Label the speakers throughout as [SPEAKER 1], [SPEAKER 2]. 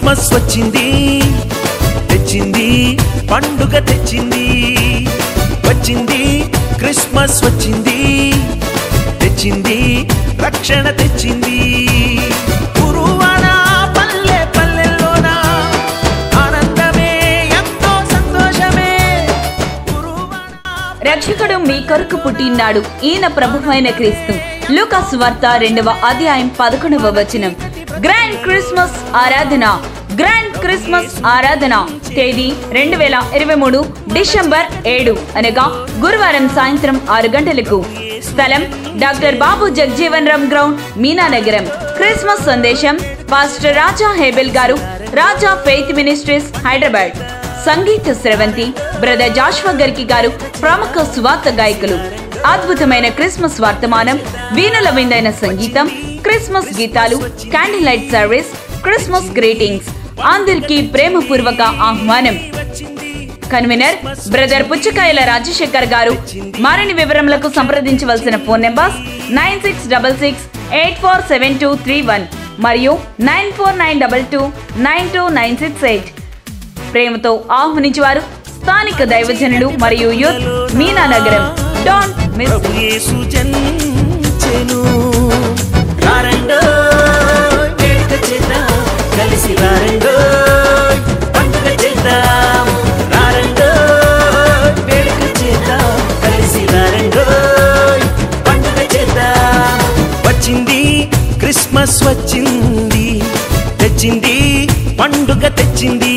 [SPEAKER 1] Christmas వచ్చింది తెచ్చింది పండుగ తెచ్చింది వచ్చింది క్రిస్మస్ వచ్చింది తెచ్చింది రక్షణ తెచ్చింది గురువాడ పల్లె పల్లెల్లోన ఆనందమే ఎంతో సంతోషమే గురువాడ
[SPEAKER 2] రక్షకుడు మీ కొరకు పుట్టినాడు ఈయన ప్రభువైన క్రీస్తు లూకాస్ వార్త రెండవ అధ్యాయం పదకొండవ వచనం గ్రాండ్ క్రిస్మస్ ఆరాధన గ్రాండ్ క్రిస్మస్ ఆరాధన తేదీ రెండు వేల ఇరవై మూడు డిసెంబర్ ఏడు అనగా గురువారం సాయంత్రం ఆరు గంటలకు స్థలం doctor Babu Jagjivan Ram ground Meenanagaram Christmas సందేశం పాస్టర్ రాజా హేబెల్ గారు రాజా ఫెయిత్ మినిస్ట్రీస్ హైదరాబాద్ సంగీత స్రవంతి బ్రదర్ జాష్వా గర్కి గారు ప్రముఖ సువార్త గాయకులు అద్భుతమైన క్రిస్మస్ వర్తమానం వీణుల విందైన సంగీతం క్రిస్మస్ గీతాలు candle light service Christmas greetings అందరికీ ప్రేమపూర్వక ఆహ్వానం కన్వీనర్ బ్రదర్ పుచ్చకాయల రాజశేఖర్ గారు మరిన్ని వివరములకు సంప్రదించవలసిన phone numbers nine six double six eight four seven two three one మరియు nine four nine double two nine two nine six eight ప్రేమతో ఆహ్వానించేవారు స్థానిక దైవజనులు మరియు యూత్ మీనా నగరం డోంట్ మిస్
[SPEAKER 1] ప్రభు యేసు జన్మించెను రారండో వేడుక చేద్దాం కలిసి రారండో పండుగ చేద్దాం రారండో వేడుక చేద్దాం కలిసి రారండో పండుగ చేద్దాం వచ్చింది క్రిస్మస్ వచ్చింది తెచ్చింది పండుగ తెచ్చింది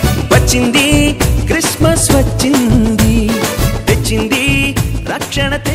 [SPEAKER 1] వచ్చింది క్రిస్మస్ వచ్చింది తెచ్చింది రక్షణ తెచ్చింది